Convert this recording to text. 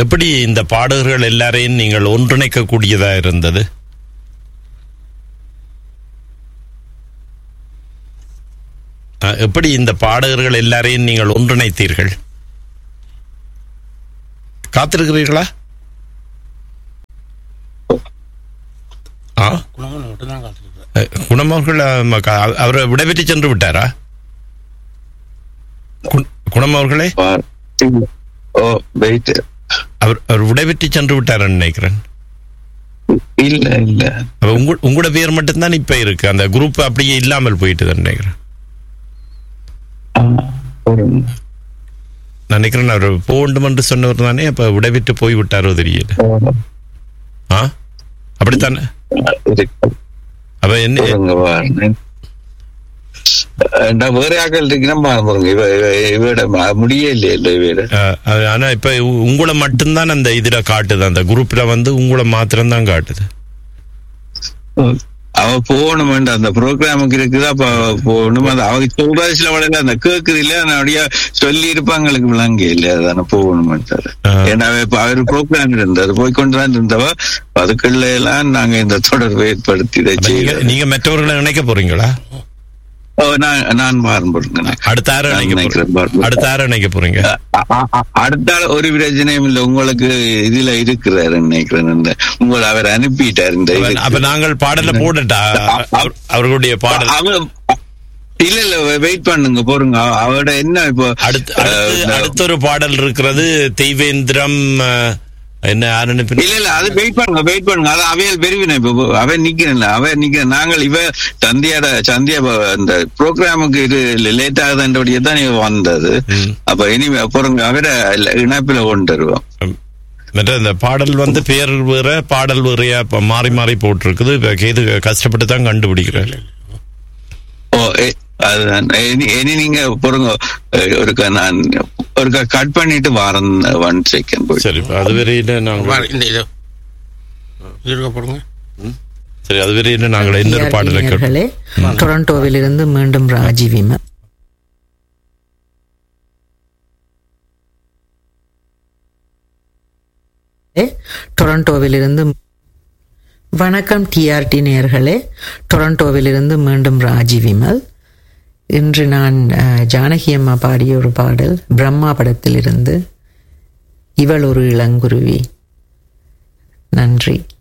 எப்படி இந்த பாடகர்கள் எல்லாரையும் நீங்கள் ஒன்றிணைக்க கூடியதா இருந்தது அஹ், எப்படி இந்த பாடகர்கள் எல்லாரையும் நீங்கள் ஒன்றிணைத்தீர்கள் காத்திருக்கிறீர்களா ஆ குணமன் மட்டும் தான் காத்திருக்கிறேன் அஹ், குணம் அவர்கள் அஹ், க- அவரை விடைபெற்று சென்று விட்டாரா குண- குணம் அவர்களே ஓ வெயிட் அவர் அவர் விடைபெற்று சென்று விட்டாருன்னு நினைக்கிறேன் இல்ல இல்ல அப்ப உங்க உங்களோட பேர் மட்டும்தான் இப்ப இருக்கு அந்த குரூப் அப்படியே இல்லாமல் போயிட்டுதான் நினைக்கிறேன் ஆ, ஒரு நான் நினைக்கிறேன் அவர் போக வேண்டும் என்று சொன்னவர் தானே அப்ப விடைபெற்று போய் விட்டாரோ தெரியல ஆ அப்படித்தானே இருக்கு அப்ப என்ன பாருங்க பாருங்க நான் வேற ஆக்கள் இருக்குன்னா பாருங்க இவ இவ- இவட ம- முடியே இல்லையா இவட அஹ், அது ஆனா இப்ப உ- உங்களை மட்டும்தான் அந்த இதுல காட்டுது அந்த குரூப்ல வந்து உங்களை மாத்திரம் தான் காட்டுது அவ போகணும் அந்த ப்ரோக்ராமுக்கு இருக்குது அப்ப அவ போகணும் அது அவங்க சொல்றது சில வழியில அந்த கேக்குது இல்ல அப்படியே சொல்லி இருப்பாங்களுக்கு விளங்க இல்ல அதான போகணும் ஆ. ஏன்னா அவ இப்ப அவர் ப்ரோக்ராம் இருந்தது போய் கொண்டுதான் இருந்தவ அதுக்குள்ள எல்லாம் நாங்க இந்த தொடர்பை ஏற்படுத்தி இதை அப்ப நீங்க செய்தோம். நீங்க மற்றவர்களை நினைக்க போறீங்களா ஓ, நான் நான் மாறுபடுங்க அடுத்த யாரை நான் நினைக்க நினைக்கிறேன் போறீங்க பாருங்க. அடுத்த யாரை நினைக்க போறீங்க அ- அ- அ- அடுத்த ஆள் ஒரு பிரச்சனையும் இல்ல உங்களுக்கு இதுல இருக்கிறாரு நினைக்கிறேன் இந்த உங்களை அவர் அனுப்பிட்டார் இந்த அப்ப- இதுக்கு. அப்ப நாங்கள் பாடல போடட்டா அவர்- அவர்களுடைய பாடல் அவ- இல்ல இல்ல வெயிட் பண்ணுங்க போருங்க அவ- அவரோட என்ன இப்போ அடுத்து அஹ், அடுத்து இந்த- அடுத்த ஒரு பாடல் இருக்கிறது தெய்வேந்திரம் அஹ், என்ன யாருன்னு பின்ன- இல்ல இல்ல அது வெயிட் பண்ணுங்க வெயிட் பண்ணுங்க அது அவையல் பெருவின இப்ப அவன் நிக்கிறேன் அவன் நிக்கிறேன் நாங்கள் இவ சந்தியாட சந்தியா ப- அந்த ப்ரோக்ராமுக்கு இது லேட் ஆகுதுன்றபடியே தான் இவ வந்தது ம். அப்ப இனிமே போறங்க அவரை இணைப்பில கொண்டு வருவோம் மற்ற இந்த பாடல் வந்து பேர் வேற பாடல் வேறையா இப்ப மாறி மாறி போட்டிருக்குது இப்ப கேது கஷ்டப்பட்டு தான் கண்டுபிடிக்கிறார் ஓ எ- அதுதான் இனி இனி நீங்க பொறுங்க ஒருக்கா நான் ஒருக்கா கட் பண்ணிட்டு வாரன் ஒன் செகண்ட் போய் சரி இப்ப அது வரையில நாங்கள் பாரு, இந்த இது இது இருக்க போடுங்க சரி அது வரையில நாங்கள் இன்னொரு பாடலை கேட்டோம் நேயர்களே டொரண்டோவிலிருந்து மீண்டும் ராஜி விம டொரண்டோவிலிருந்து வணக்கம் டிஆர்டி நேயர்களே டொரண்டோவிலிருந்து மீண்டும் ராஜி விமல் இன்று நான் அஹ், ஜானகி அம்மா பாடிய ஒரு பாடல் பிரம்மா படத்திலிருந்து இவள் ஒரு இளங்குருவி நன்றி